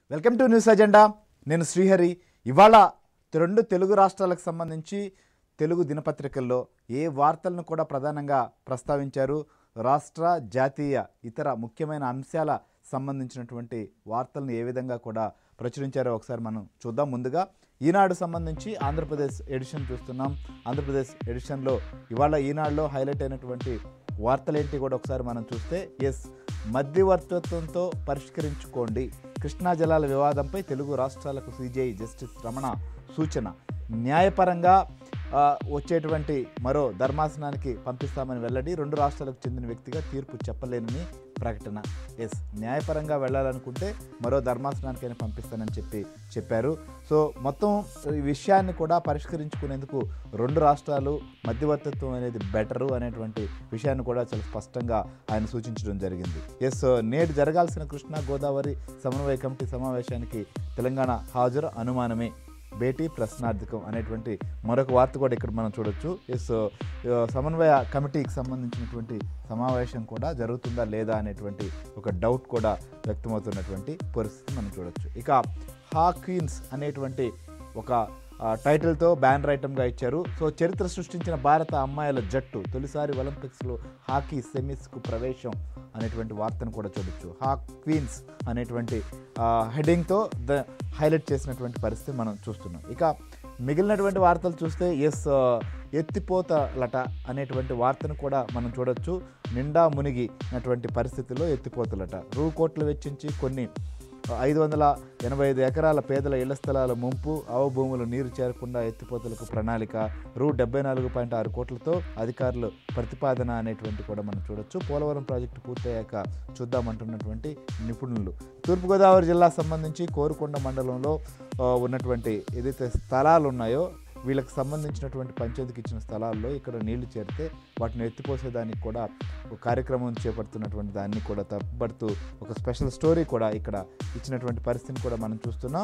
welcome to news agenda నేను శ్రీహరి ఇవాళ రెండు తెలుగు రాష్ట్రాలకు సంబంధించి తెలుగు దినపత్రికల్లో ఏ వార్తలను కూడా ప్రధానంగా ప్రస్తావించారు రాష్ట్ర జాతీయ ఇతర ముఖ్యమైన అంశాల సంబంధించినటువంటి వార్తలను ఏ విధంగా కూడా ప్రచురించారో ఒకసారి మనం చూద్దాం ముందుగా ఈనాడు సంబంధించి ఆంధ్రప్రదేశ్ ఎడిషన్ చూస్తున్నాం ఆంధ్రప్రదేశ్ ఎడిషన్లో ఇవాళ ఈనాడులో హైలైట్ అయినటువంటి వార్తలేంటి కూడా ఒకసారి మనం చూస్తే ఎస్ మధ్యవర్తిత్వంతో పరిష్కరించుకోండి కృష్ణా జలాల వివాదంపై తెలుగు రాష్ట్రాలకు సిజేఐ జస్టిస్ రమణ సూచన న్యాయపరంగా ఆ, వచ్చేటువంటి మరో ధర్మాసనానికి పంపిస్తామని వెల్లడి రెండు రాష్ట్రాలకు చెందిన వ్యక్తిగా తీర్పు చెప్పలేనని ప్రకటన ఎస్ న్యాయపరంగా వెళ్ళాలనుకుంటే మరో ధర్మాసనానికైనా పంపిస్తానని చెప్పి చెప్పారు సో మొత్తం ఈ విషయాన్ని కూడా పరిష్కరించుకునేందుకు రెండు రాష్ట్రాలు మధ్యవర్తిత్వం అనేది బెటరు అనేటువంటి విషయాన్ని కూడా చాలా స్పష్టంగా ఆయన సూచించడం జరిగింది ఎస్ నేడు జరగాల్సిన కృష్ణా గోదావరి సమన్వయ కమిటీ సమావేశానికి తెలంగాణ హాజరు అనుమానమే భేటీ ప్రశ్నార్థకం అనేటువంటి మరొక వార్త కూడా ఇక్కడ మనం చూడొచ్చు ఎస్ ఆ, సమన్వయ కమిటీకి సంబంధించినటువంటి సమావేశం కూడా జరుగుతుందా లేదా అనేటువంటి ఒక డౌట్ కూడా వ్యక్తమవుతున్నటువంటి పరిస్థితి మనం చూడొచ్చు ఇక హాక్వీన్స్ అనేటువంటి ఒక ఆ, టైటిల్తో బ్యానర్ ఐటమ్గా ఇచ్చారు సో చరిత్ర సృష్టించిన భారత అమ్మాయిల జట్టు తొలిసారి ఒలింపిక్స్లో హాకీ సెమీస్కు ప్రవేశం అనేటువంటి వార్తను కూడా చూడొచ్చు హాక్ క్వీన్స్ అనేటువంటి ఆ, హెడ్డింగ్తో ద హైలైట్ చేసినటువంటి పరిస్థితి మనం చూస్తున్నాం ఇక మిగిలినటువంటి వార్తలు చూస్తే ఎస్ ఎత్తిపోతలట అనేటువంటి వార్తను కూడా మనం చూడొచ్చు నిండా మునిగినటువంటి పరిస్థితుల్లో ఎత్తిపోతలట రూ కోట్లు వెచ్చించి కొన్ని ఐదు వందల ఎనభై ఐదు ఎకరాల పేదల ఇళ్ల స్థలాల ముంపు అవభూములు నీరు చేరకుండా ఎత్తిపోతలకు ప్రణాళిక రూ డెబ్బై నాలుగు పాయింట్ ఆరు కోట్లతో అధికారులు ప్రతిపాదన అనేటువంటి కూడా మనం చూడొచ్చు పోలవరం ప్రాజెక్టు పూర్తయ్యాక చూద్దామంటున్నటువంటి నిపుణులు తూర్పుగోదావరి జిల్లా సంబంధించి కోరుకొండ మండలంలో ఆ, ఉన్నటువంటి ఏదైతే స్థలాలు ఉన్నాయో వీళ్ళకి సంబంధించినటువంటి పంచాయతీకి ఇచ్చిన స్థలాల్లో ఇక్కడ నీళ్లు చేరితే వాటిని ఎత్తిపోసేదానికి కూడా ఒక కార్యక్రమం చేపడుతున్నటువంటి దాన్ని కూడా తప్పబడుతూ ఒక స్పెషల్ స్టోరీ కూడా ఇక్కడ ఇచ్చినటువంటి పరిస్థితిని కూడా మనం చూస్తున్నాం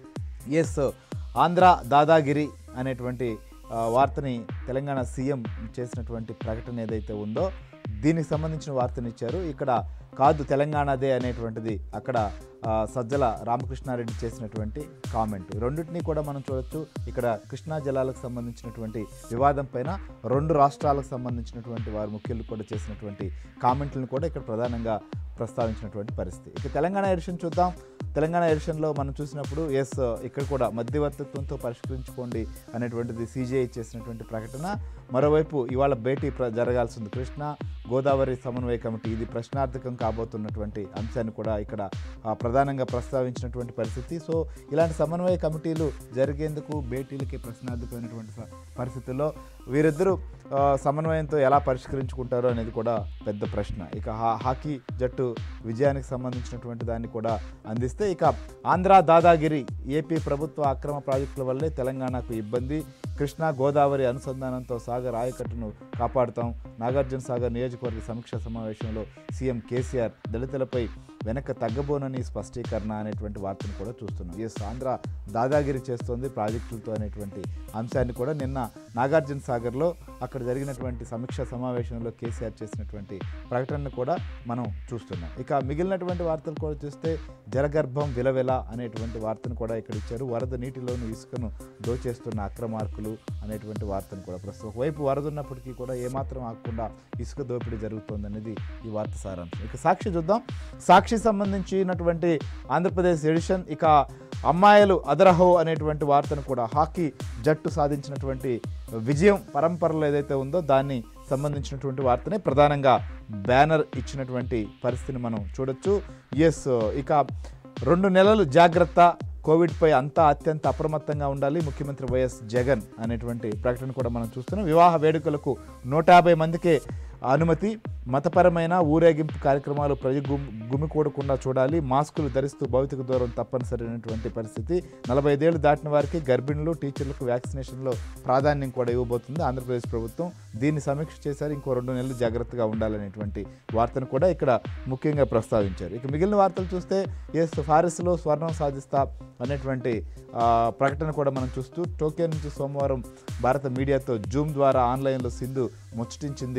ఎస్ ఆంధ్ర దాదాగిరి అనేటువంటి ఆ, వార్తని తెలంగాణ సీఎం చేసినటువంటి ప్రకటన ఏదైతే ఉందో దీనికి సంబంధించిన వార్తను ఇచ్చారు ఇక్కడ కాదు తెలంగాణదే అనేటువంటిది అక్కడ ఆ, సజ్జల రామకృష్ణారెడ్డి చేసినటువంటి కామెంట్ రెండింటినీ కూడా మనం చూడొచ్చు ఇక్కడ కృష్ణా జలాలకు సంబంధించినటువంటి వివాదం పైన రెండు రాష్ట్రాలకు సంబంధించినటువంటి వారు ముఖ్యులు కూడా చేసినటువంటి కామెంట్లను కూడా ఇక్కడ ప్రధానంగా ప్రస్తావించినటువంటి పరిస్థితి ఇక తెలంగాణ ఎడిషన్ చూద్దాం తెలంగాణ ఎడిషన్లో మనం చూసినప్పుడు ఎస్ ఇక్కడ కూడా మధ్యవర్తిత్వంతో పరిష్కరించుకోండి అనేటువంటిది సీజీఐ చేసినటువంటి ప్రకటన మరోవైపు ఇవాళ భేటీ ప్ర జరగాల్సింది కృష్ణ గోదావరి సమన్వయ కమిటీ ఇది ప్రశ్నార్థకం కాబోతున్నటువంటి అంశాన్ని కూడా ఇక్కడ ఆ, ప్రధానంగా ప్రస్తావించినటువంటి పరిస్థితి సో ఇలాంటి సమన్వయ కమిటీలు జరిగేందుకు భేటీలకి ప్రశ్నార్థకమైనటువంటి స- పరిస్థితుల్లో వీరిద్దరూ ఆ, సమన్వయంతో ఎలా పరిష్కరించుకుంటారో అనేది కూడా పెద్ద ప్రశ్న ఇక హా- హాకీ జట్టు విజయానికి సంబంధించినటువంటి దాన్ని కూడా అందిస్తే ఇక ఆంధ్ర దాదాగిరి ఏపీ ప్రభుత్వ అక్రమ ప్రాజెక్టుల వల్లే తెలంగాణకు ఇబ్బంది కృష్ణా గోదావరి అనుసంధానంతో సాగర్ ఆయకట్టును కాపాడుతాం నాగార్జున సాగర్ నియోజకవర్గ సమీక్ష సమావేశంలో సీఎం కేసీఆర్ దళితులపై వెనక తగ్గబోనని స్పష్టీకరణ అనేటువంటి వార్తను కూడా చూస్తున్నాం ఎస్ ఆంధ్ర దాదాగిరి చేస్తోంది ప్రాజెక్టులతో అనేటువంటి అంశాన్ని కూడా నిన్న నాగార్జున సాగర్లో అక్కడ జరిగినటువంటి సమీక్ష సమావేశంలో కేసీఆర్ చేసినటువంటి ప్రకటనను కూడా మనం చూస్తున్నాం ఇక మిగిలినటువంటి వార్తలు కూడా చూస్తే జలగర్భం విలవెల అనేటువంటి వార్తను కూడా ఇక్కడ ఇచ్చారు వరద నీటిలోని ఇసుకను దోచేస్తున్న అక్రమార్కులు అనేటువంటి వార్తను కూడా ప్రస్తుతం ఒకవైపు వరద ఉన్నప్పటికీ కూడా ఏమాత్రం ఆగకుండా ఇసుక దోపిడీ జరుగుతోంది అనేది ఈ వార్త సారాంశం ఇక సాక్షి చూద్దాం సాక్షి సంబంధించినటువంటి ఆంధ్రప్రదేశ్ ఎడిషన్ ఇక అమ్మాయిలు అదరహో అనేటువంటి వార్తను కూడా హాకీ జట్టు సాధించినటువంటి విజయం పరంపరలో ఏదైతే ఉందో దాన్ని సంబంధించినటువంటి వార్తనే ప్రధానంగా బ్యానర్ ఇచ్చినటువంటి పరిస్థితిని మనం చూడొచ్చు ఎస్ ఇక రెండు నెలలు జాగ్రత్త కోవిడ్పై అంతా అత్యంత అప్రమత్తంగా ఉండాలి ముఖ్యమంత్రి వైఎస్ జగన్ అనేటువంటి ప్రకటన కూడా మనం చూస్తున్నాం వివాహ వేడుకలకు నూట యాభై మందికే అనుమతి మతపరమైన ఊరేగింపు కార్యక్రమాలు ప్రజ గుమ్ గుమికూడకుండా చూడాలి మాస్కులు ధరిస్తూ భౌతిక దూరం తప్పనిసరైనటువంటి పరిస్థితి నలభై ఐదేళ్లు దాటిన వారికి గర్భిణులు టీచర్లకు వ్యాక్సినేషన్లో ప్రాధాన్యం కూడా ఇవ్వబోతుంది ఆంధ్రప్రదేశ్ ప్రభుత్వం దీన్ని సమీక్ష చేశారు ఇంకో రెండు నెలలు జాగ్రత్తగా ఉండాలనేటువంటి వార్తను కూడా ఇక్కడ ముఖ్యంగా ప్రస్తావించారు ఇక మిగిలిన వార్తలు చూస్తే ఎస్ ఫారెస్లో స్వర్ణం సాధిస్తా అనేటువంటి ఆ, ప్రకటన కూడా మనం చూస్తూ టోక్యో నుంచి సోమవారం భారత మీడియాతో జూమ్ ద్వారా ఆన్లైన్లో సింధు ముచ్చటించింది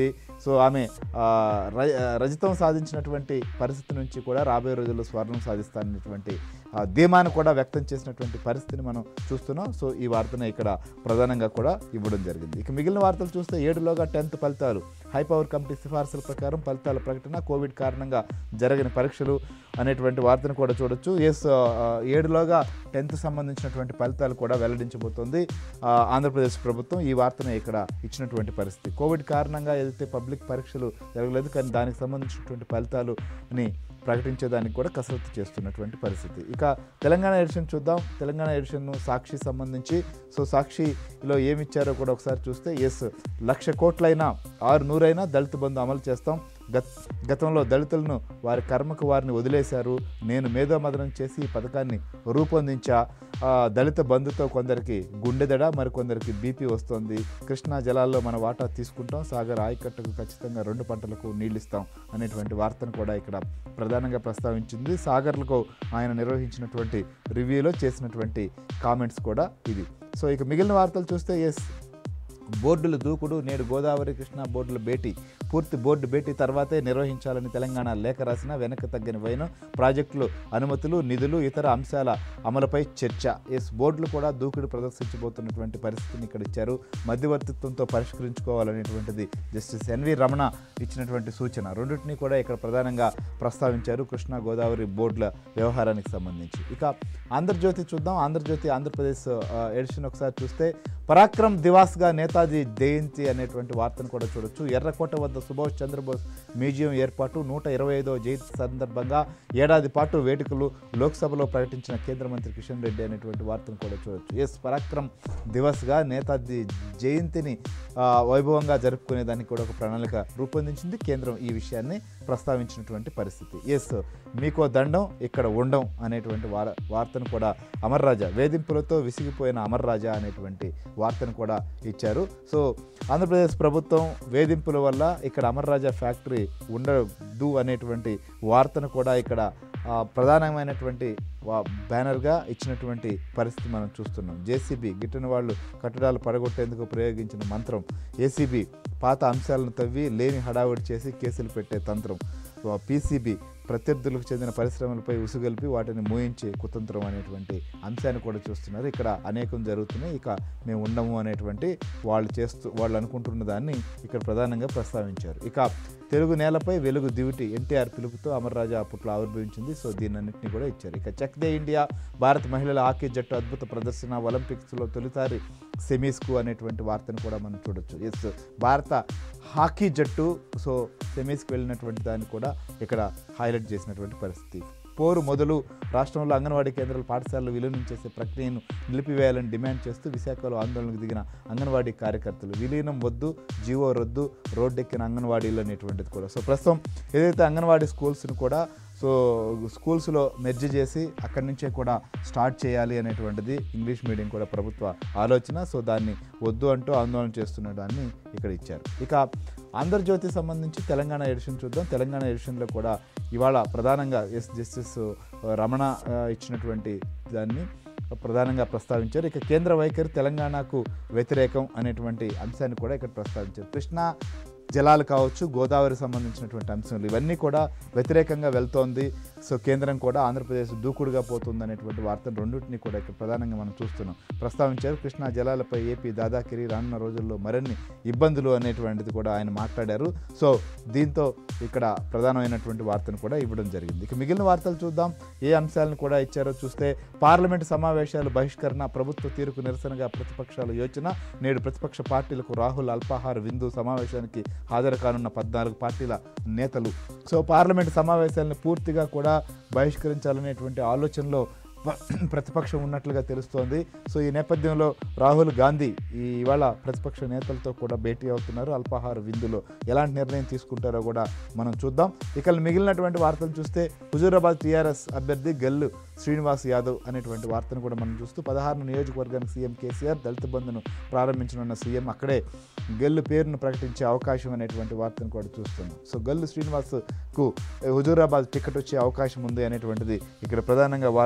సో ఆమె ఆ, ర- రజతం సాధించినటువంటి పరిస్థితి నుంచి కూడా రాబోయే రోజుల్లో స్వర్ణం సాధిస్తాననేటువంటి ఆ, ధీమాను కూడా వ్యక్తం చేసినటువంటి పరిస్థితిని మనం చూస్తున్నాం సో ఈ వార్తనే ఇక్కడ ప్రధానంగా కూడా ఇవ్వడం జరిగింది ఇక మిగిలిన వార్తలు చూస్తే ఏడులోగా టెన్త్ ఫలితాలు హై పవర్ కమిటీ సిఫార్సుల ప్రకారం ఫలితాల ప్రకటన కోవిడ్ కారణంగా జరగని పరీక్షలు అనేటువంటి వార్తను కూడా చూడొచ్చు ఎస్ ఆ, ఏడులోగా టెన్త్ సంబంధించినటువంటి ఫలితాలు కూడా వెల్లడించబోతోంది ఆ, ఆంధ్రప్రదేశ్ ప్రభుత్వం ఈ వార్తను ఇక్కడ ఇచ్చినటువంటి పరిస్థితి కోవిడ్ కారణంగా ఏదైతే పబ్లిక్ పరీక్షలు జరగలేదు కానీ దానికి సంబంధించినటువంటి ఫలితాలు అని ప్రకటించేదానికి కూడా కసరత్తు చేస్తున్నటువంటి పరిస్థితి ఇక తెలంగాణ ఎడిషన్ చూద్దాం తెలంగాణ ఎడిషన్ సాక్షి సంబంధించి సో సాక్షిలో ఏమి ఇచ్చారో కూడా ఒకసారి చూస్తే ఎస్ లక్ష కోట్లైనా ఆరు నూరైనా దళిత బంధు అమలు చేస్తాం గత గతంలో దళితులను వారి కర్మకు వారిని వదిలేశారు నేను మేధోమదనం చేసి ఈ పథకాన్ని రూపొందించా ఆ, దళిత బంధుతో కొందరికి గుండెదడ మరికొందరికి బీపీ వస్తుంది కృష్ణా జలాల్లో మన వాటా తీసుకుంటాం సాగర్ ఆయకట్టుకు ఖచ్చితంగా రెండు పంటలకు నీళ్ళు ఇస్తాం అనేటువంటి వార్తను కూడా ఇక్కడ ప్రధానంగా ప్రస్తావించింది సాగర్లకు ఆయన నిర్వహించినటువంటి రివ్యూలో చేసినటువంటి కామెంట్స్ కూడా ఇది సో ఇక మిగిలిన వార్తలు చూస్తే ఎస్ బోర్డుల దూకుడు నేడు గోదావరి కృష్ణా బోర్డుల భేటీ పూర్తి బోర్డు భేటీ తర్వాతే నిర్వహించాలని తెలంగాణ లేఖ రాసిన వెనక తగ్గని వైనం ప్రాజెక్టులు అనుమతులు నిధులు ఇతర అంశాల అమలుపై చర్చ ఎస్ బోర్డులు కూడా దూకుడు ప్రదర్శించబోతున్నటువంటి పరిస్థితిని ఇక్కడ ఇచ్చారు మధ్యవర్తిత్వంతో పరిష్కరించుకోవాలనేటువంటిది జస్టిస్ ఎన్వి రమణ ఇచ్చినటువంటి సూచన రెండింటినీ కూడా ఇక్కడ ప్రధానంగా ప్రస్తావించారు కృష్ణా గోదావరి బోర్డుల వ్యవహారానికి సంబంధించి ఇక ఆంధ్రజ్యోతి చూద్దాం ఆంధ్రజ్యోతి ఆంధ్రప్రదేశ్ ఆ, ఎడిషన్ ఒకసారి చూస్తే పరాక్రమ్ దివాస్గా నేతాజీ జయంతి అనేటువంటి వార్తను కూడా చూడొచ్చు ఎర్రకోట వద్ద సుభాష్ చంద్రబోస్ మ్యూజియం ఏర్పాటు నూట ఇరవై ఐదో జయంతి సందర్భంగా ఏడాది పాటు వేడుకలు లోక్సభలో ప్రకటించిన కేంద్ర మంత్రి కిషన్ రెడ్డి అనేటువంటి వార్తను కూడా చూడొచ్చు ఎస్ పరాక్రమ్ దివస్గా నేతాజీ జయంతిని ఆ, వైభవంగా జరుపుకునే దానికి కూడా ఒక ప్రణాళిక రూపొందించింది కేంద్రం ఈ విషయాన్ని ప్రస్తావించినటువంటి పరిస్థితి ఎస్ మీకో దండం ఇక్కడ ఉండం అనేటువంటి వార వార్తను కూడా అమర్ రాజా వేధింపులతో విసిగిపోయిన అమర్ రాజా అనేటువంటి వార్తను కూడా ఇచ్చారు సో ఆంధ్రప్రదేశ్ ప్రభుత్వం వేధింపుల వల్ల ఇక్కడ అమర్ రాజా ఫ్యాక్టరీ ఉండదు అనేటువంటి వార్తను కూడా ఇక్కడ ఆ, ప్రధానమైనటువంటి వా- బ్యానర్గా ఇచ్చినటువంటి పరిస్థితి మనం చూస్తున్నాం జేసీబీ గిట్టిన వాళ్ళు కట్టడాలు పడగొట్టేందుకు ప్రయోగించిన మంత్రం ఏసీబీ పాత అంశాలను తవ్వి లేని హడావుడి చేసి కేసులు పెట్టే తంత్రం పీసీబీ ప్రత్యర్థులకు చెందిన పరిశ్రమలపై ఉసుగొల్పి వాటిని మూయించే కుతంత్రం అనేటువంటి అంశాన్ని కూడా చూస్తున్నారు ఇక్కడ అనేకం జరుగుతున్నాయి ఇక మేము ఉండము అనేటువంటి వాళ్ళు చేస్తూ వాళ్ళు అనుకుంటున్న దాన్ని ఇక్కడ ప్రధానంగా ప్రస్తావించారు ఇక తెలుగు నేలపై వెలుగు దివిటి ఎన్టీఆర్ పిలుపుతో అమర్ రాజా అప్పట్లో ఆవిర్భవించింది సో దీనన్నింటినీ కూడా ఇచ్చారు ఇక చెక్ దే ఇండియా భారత మహిళల హాకీ జట్టు అద్భుత ప్రదర్శన ఒలింపిక్స్లో తొలిసారి సెమీస్కు అనేటువంటి వార్తను కూడా మనం చూడొచ్చు ఎస్ భారత హాకీ జట్టు సో సెమీస్కి వెళ్ళినటువంటి దాన్ని కూడా ఇక్కడ హైలైట్ చేసినటువంటి పరిస్థితి పోరు మొదలు రాష్ట్రంలో అంగన్వాడీ కేంద్రాల పాఠశాలలు విలీనం చేసే ప్రక్రియను నిలిపివేయాలని డిమాండ్ చేస్తూ విశాఖలో ఆందోళనకు దిగిన అంగన్వాడీ కార్యకర్తలు విలీనం వద్దు జీవో రద్దు రోడ్డెక్కిన అంగన్వాడీలు అనేటువంటిది కూడా సో ప్రస్తుతం ఏదైతే అంగన్వాడీ స్కూల్స్ని కూడా సో స్కూల్స్లో మెర్జ్ చేసి అక్కడి నుంచే కూడా స్టార్ట్ చేయాలి అనేటువంటిది ఇంగ్లీష్ మీడియం కూడా ప్రభుత్వ ఆలోచన సో దాన్ని వద్దు అంటూ ఆందోళన చేస్తున్న దాన్ని ఇక్కడ ఇచ్చారు ఇక ఆంధ్రజ్యోతి సంబంధించి తెలంగాణ ఎడిషన్ చూద్దాం తెలంగాణ ఎడిషన్లో కూడా ఇవాళ ప్రధానంగా ఎస్ జస్టిస్ రమణ ఆ, ఇచ్చినటువంటి దాన్ని ప్రధానంగా ప్రస్తావించారు ఇక కేంద్ర వైఖరి తెలంగాణకు వ్యతిరేకం అనేటువంటి అంశాన్ని కూడా ఇక్కడ ప్రస్తావించారు కృష్ణా జలాలు కావచ్చు గోదావరి సంబంధించినటువంటి అంశాలు ఇవన్నీ కూడా వ్యతిరేకంగా వెళ్తోంది సో కేంద్రం కూడా ఆంధ్రప్రదేశ్ దూకుడుగా పోతుంది అనేటువంటి వార్తను రెండింటిని కూడా ఇక్కడ ప్రధానంగా మనం చూస్తున్నాం ప్రస్తావించారు కృష్ణా జలాలపై ఏపీ దాదాగిరి రానున్న రోజుల్లో మరిన్ని ఇబ్బందులు అనేటువంటిది కూడా ఆయన మాట్లాడారు సో దీంతో ఇక్కడ ప్రధానమైనటువంటి వార్తను కూడా ఇవ్వడం జరిగింది ఇక మిగిలిన వార్తలు చూద్దాం ఏ అంశాలను కూడా ఇచ్చారో చూస్తే పార్లమెంటు సమావేశాలు బహిష్కరణ ప్రభుత్వ తీరుకు నిరసనగా ప్రతిపక్షాల యోచన నేడు ప్రతిపక్ష పార్టీలకు రాహుల్ అల్పాహార విందు సమావేశానికి హాజరు కానున్న పద్నాలుగు పార్టీల నేతలు సో పార్లమెంటు సమావేశాలను పూర్తిగా కూడా బహిష్కరించాలనేటువంటి ఆలోచనలో ప- ప్రతిపక్షం ఉన్నట్లుగా తెలుస్తోంది సో ఈ నేపథ్యంలో రాహుల్ గాంధీ ఈ ఇవాళ ప్రతిపక్ష నేతలతో కూడా భేటీ అవుతున్నారు అల్పాహార విందులో ఎలాంటి నిర్ణయం తీసుకుంటారో కూడా మనం చూద్దాం ఇక మిగిలినటువంటి వార్తలు చూస్తే హుజూరాబాద్ టీఆర్ఎస్ అభ్యర్థి గల్లు శ్రీనివాస్ యాదవ్ అనేటువంటి వార్తను కూడా మనం చూస్తూ పదహారు నియోజకవర్గానికి సీఎం కేసీఆర్ దళిత బంధును ప్రారంభించనున్న సీఎం అక్కడే గల్లు పేరును ప్రకటించే అవకాశం అనేటువంటి వార్తను కూడా చూస్తున్నాం సో గల్లు శ్రీనివాస్కు హుజూరాబాద్ టికెట్ వచ్చే అవకాశం ఉంది అనేటువంటిది ఇక్కడ ప్రధానంగా వార్త టీఆర్ఎస్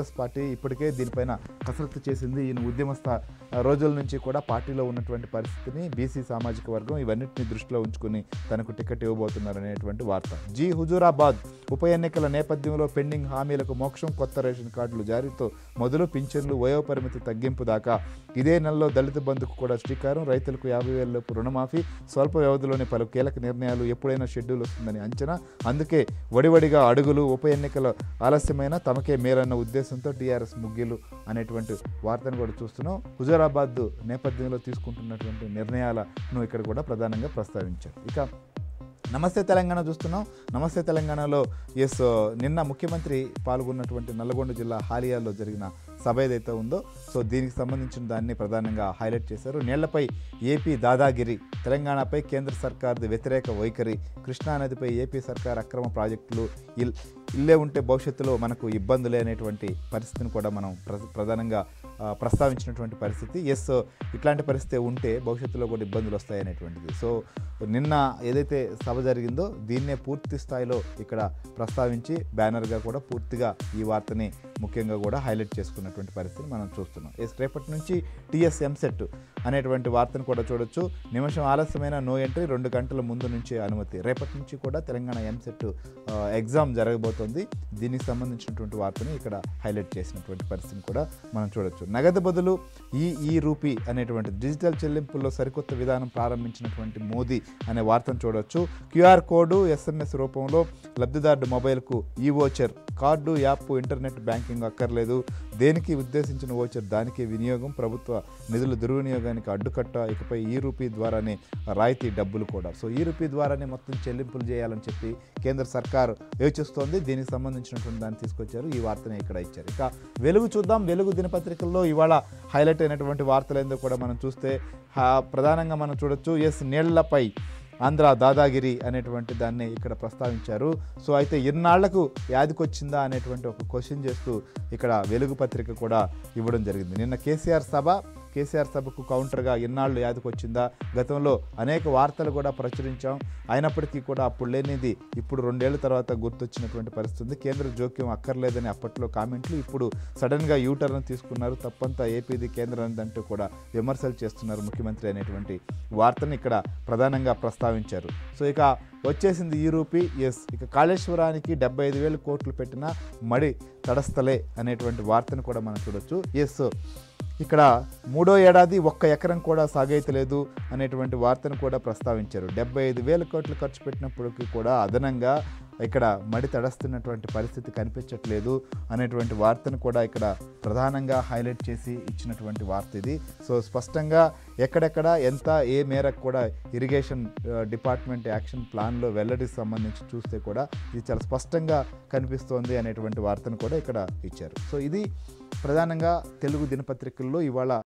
టీఆర్ఎస్ పార్టీ ఇప్పటికే దీనిపైన కసరత్తు చేసింది ఈయన ఉద్యమస్థ రోజుల నుంచి కూడా పార్టీలో ఉన్నటువంటి పరిస్థితిని బీసీ సామాజిక వర్గం ఇవన్నిటిని దృష్టిలో ఉంచుకుని తనకు టికెట్ ఇవ్వబోతున్నారనేటువంటి వార్త జీ హుజూరాబాద్ ఉప ఎన్నికల నేపథ్యంలో పెండింగ్ హామీలకు మోక్షం కొత్త రేషన్ కార్డులు జారీతో మొదలు పింఛన్లు వయోపరిమితి తగ్గింపు దాకా ఇదే నెలలో దళిత బంధుకు కూడా శ్రీకారం రైతులకు యాభై వేల లోపు రుణమాఫీ స్వల్ప వ్యవధిలోనే పలు కీలక నిర్ణయాలు ఎప్పుడైనా షెడ్యూల్ వస్తుందని అంచనా అందుకే వడివడిగా అడుగులు ఉప ఎన్నికల ఆలస్యమైన తమకే మేరన్న ఉద్దేశంతో టీఆర్ఎస్ ముగ్గిలు అనేటువంటి వార్తను కూడా చూస్తున్నాం హుజూరాబాద్ నేపథ్యంలో తీసుకుంటున్నటువంటి నిర్ణయాలను ఇక్కడ కూడా ప్రధానంగా ప్రస్తావించారు ఇక నమస్తే తెలంగాణ చూస్తున్నాం నమస్తే తెలంగాణలో ఎస్ నిన్న ముఖ్యమంత్రి పాల్గొన్నటువంటి నల్లగొండ జిల్లా హాలియాలో జరిగిన సభ ఏదైతే ఉందో సో దీనికి సంబంధించిన దాన్ని ప్రధానంగా హైలైట్ చేశారు నీళ్లపై ఏపీ దాదాగిరి తెలంగాణపై కేంద్ర సర్కార్ది వ్యతిరేక వైఖరి కృష్ణానదిపై ఏపీ సర్కార్ అక్రమ ప్రాజెక్టులు ఇల్ ఇల్లే ఉంటే భవిష్యత్తులో మనకు ఇబ్బందులే అనేటువంటి పరిస్థితిని కూడా మనం ప్ర ప్రధానంగా ఆ, ప్రస్తావించినటువంటి పరిస్థితి ఎస్ ఇట్లాంటి పరిస్థితి ఉంటే భవిష్యత్తులో కూడా ఇబ్బందులు వస్తాయి అనేటువంటిది సో నిన్న ఏదైతే సభ జరిగిందో దీన్నే పూర్తి స్థాయిలో ఇక్కడ ప్రస్తావించి బ్యానర్గా కూడా పూర్తిగా ఈ వార్తని ముఖ్యంగా కూడా హైలైట్ చేసుకున్నటువంటి పరిస్థితిని మనం చూస్తున్నాం ఎస్ రేపటి నుంచి టీఎస్ ఎంసెట్ అనేటువంటి వార్తను కూడా చూడొచ్చు నిమిషం ఆలస్యమైన నో ఎంట్రీ రెండు గంటల ముందు నుంచే అనుమతి రేపటి నుంచి కూడా తెలంగాణ ఎంసెట్ ఆ, ఎగ్జామ్ జరగబోతోంది దీనికి సంబంధించినటువంటి వార్తని ఇక్కడ హైలైట్ చేసినటువంటి పరిస్థితిని కూడా మనం చూడొచ్చు నగదు బదులు ఈ ఈ రూపీ అనేటువంటి డిజిటల్ చెల్లింపుల్లో సరికొత్త విధానం ప్రారంభించినటువంటి మోదీ అనే వార్తను చూడొచ్చు క్యూఆర్ కోడ్ ఎస్ఎంఎస్ రూపంలో లబ్ధిదారుడు మొబైల్కు ఈ voucher card app internet banking అక్కర్లేదు దేనికి ఉద్దేశించిన ఓచర్ దానికే వినియోగం ప్రభుత్వ నిధుల దుర్వినియోగానికి అడ్డుకట్ట ఇకపై ఈ రూపీ ద్వారానే రాయితీ డబ్బులు కూడా సో ఈ రూపీ ద్వారానే మొత్తం చెల్లింపులు చేయాలని చెప్పి కేంద్ర సర్కార్ యోచిస్తోంది దీనికి సంబంధించినటువంటి దాన్ని తీసుకొచ్చారు ఈ వార్తని ఇక్కడ ఇచ్చారు ఇక వెలుగు చూద్దాం వెలుగు దినపత్రికల్లో ఇవాళ హైలైట్ అయినటువంటి వార్తలు ఏందో కూడా మనం చూస్తే హా, ప్రధానంగా మనం చూడొచ్చు ఎస్ నీళ్లపై ఆంధ్ర దాదాగిరి అనేటువంటి దాన్ని ఇక్కడ ప్రస్తావించారు సో అయితే ఇన్నాళ్లకు యాదికొచ్చిందా అనేటువంటి ఒక క్వశ్చన్ చేస్తూ ఇక్కడ వెలుగు పత్రిక కూడా ఇవ్వడం జరిగింది నిన్న కేసీఆర్ సభ కేసీఆర్ సభకు కౌంటర్గా ఇన్నాళ్ళు యాదకొచ్చిందా గతంలో అనేక వార్తలు కూడా ప్రచురించాం అయినప్పటికీ కూడా అప్పుడు లేనిది ఇప్పుడు రెండేళ్ల తర్వాత గుర్తొచ్చినటువంటి పరిస్థితి ఉంది కేంద్ర జోక్యం అక్కర్లేదని అప్పట్లో కామెంట్లు ఇప్పుడు సడన్గా యూటర్న్ తీసుకున్నారు తప్పంతా ఏపీది కేంద్రం అంటూ కూడా విమర్శలు చేస్తున్నారు ముఖ్యమంత్రి అనేటువంటి వార్తను ఇక్కడ ప్రధానంగా ప్రస్తావించారు సో ఇక వచ్చేసింది ఈ రూపీ ఎస్ ఇక కాళేశ్వరానికి డెబ్బై ఐదు వేల కోట్లు పెట్టిన మడి తడస్తలే అనేటువంటి వార్తను కూడా మనం చూడొచ్చు ఎస్ ఇక్కడ మూడో ఏడాది ఒక్క ఎకరం కూడా సాగైతలేదు అనేటువంటి వార్తను కూడా ప్రస్తావించారు డెబ్బై ఐదు వేల కోట్లు ఖర్చు పెట్టినప్పటికీ కూడా అదనంగా ఇక్కడ మడి తడస్తున్నటువంటి పరిస్థితి కనిపించట్లేదు అనేటువంటి వార్తను కూడా ఇక్కడ ప్రధానంగా హైలైట్ చేసి ఇచ్చినటువంటి వార్త ఇది సో స్పష్టంగా ఎక్కడెక్కడ ఎంత ఏ మేరకు కూడా ఇరిగేషన్ ఆ, డిపార్ట్మెంట్ యాక్షన్ ప్లాన్లో వెల్లడికి సంబంధించి చూస్తే కూడా ఇది చాలా స్పష్టంగా కనిపిస్తోంది అనేటువంటి వార్తను కూడా ఇక్కడ ఇచ్చారు సో ఇది ప్రధానంగా తెలుగు దినపత్రికల్లో ఇవాళ